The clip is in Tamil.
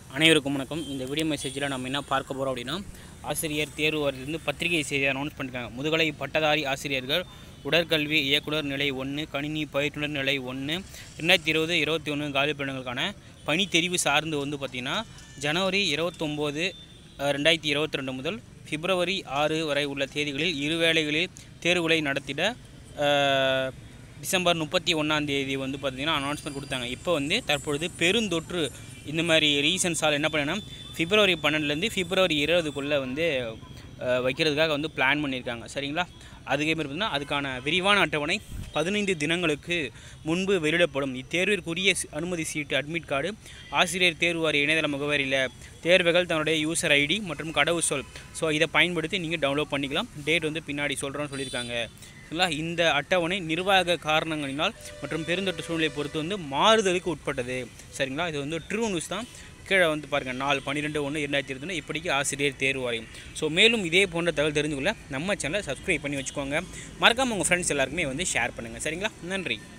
அனைவருக்கும் வணக்கம் இந்த வீடியோ மெசேஜில் நம்ம என்ன பார்க்க போகிறோம் அப்படின்னா ஆசிரியர் தேர்வு வாரியத்திலிருந்து பத்திரிகை செய்தி அனௌன்ஸ் பண்ணிருக்காங்க முதுகலை பட்டதாரி ஆசிரியர்கள் உடற்கல்வி இயக்குனர் நிலை ஒன்று கணினி பயிற்றுனர் நிலை ஒன்று ரெண்டாயிரத்தி இருபது இருபத்தி ஒன்று காலி பணிகளுக்கான பணி தெரிவு சார்ந்து வந்து பார்த்திங்கன்னா ஜனவரி இருபத்தொம்போது ரெண்டாயிரத்தி இருபத்தி ரெண்டு முதல் பிப்ரவரி ஆறு வரை உள்ள தேதிகளில் இரு வேளைகளில் தேர்வுகளை நடத்திட அஹ், டிசம்பர் முப்பத்தி ஒன்றாம் தேதி வந்து பார்த்திங்கன்னா அனௌன்ஸ்மெண்ட் கொடுத்தாங்க இப்போ வந்து தற்பொழுது பெருந்தொற்று இந்த மாதிரி ரீசன்ஸால் என்ன பண்ணேன்னா பிப்ரவரி பன்னெண்டுலேருந்து பிப்ரவரி இருபதுக்குள்ளே வந்து அஹ், வைக்கிறதுக்காக வந்து பிளான் பண்ணியிருக்காங்க சரிங்களா அதுக்கே மாதிரி பார்த்தீங்கன்னா அதுக்கான விரிவான அட்டவணை பதினைந்து தினங்களுக்கு முன்பு வெளியிடப்படும் இத்தேர்விற்குரிய சி- அனுமதி சீட்டு அட்மிட் கார்டு ஆசிரியர் தேர்வு வாரிய இணையதள முகவரியில் தேர்வுகள் தன்னுடைய யூசர் ஐடி மற்றும் கடவுச்சொல் ஸோ இதை பயன்படுத்தி நீங்கள் டவுன்லோட் பண்ணிக்கலாம் டேட் வந்து பின்னாடி சொல்கிறோன்னு சொல்லியிருக்காங்க சரிங்களா இந்த அட்டவணை நிர்வாக காரணங்களினால் மற்றும் பெருந்தொற்று சூழ்நிலை பொறுத்து வந்து மாறுதலுக்கு உட்பட்டது சரிங்களா இது வந்து ட்ரூ நியூஸ் தான் கீழே வந்து பாருங்கள் நாலு பன்னிரெண்டு ஒன்று இரண்டாயிரத்தி இருபத்தி இப்படிக்கு ஆசிரியர் தேர்வு வாரியம் ஸோ மேலும் இதே போன்ற தகவல் தெரிஞ்சுக்கொள்ள நம்ம சேனலை சப்ஸ்கிரைப் பண்ணி வச்சுக்கோங்க மறக்காமல் உங்கள் ஃப்ரெண்ட்ஸ் எல்லாருக்குமே வந்து ஷேர் பண்ணுங்கள் சரிங்களா நன்றி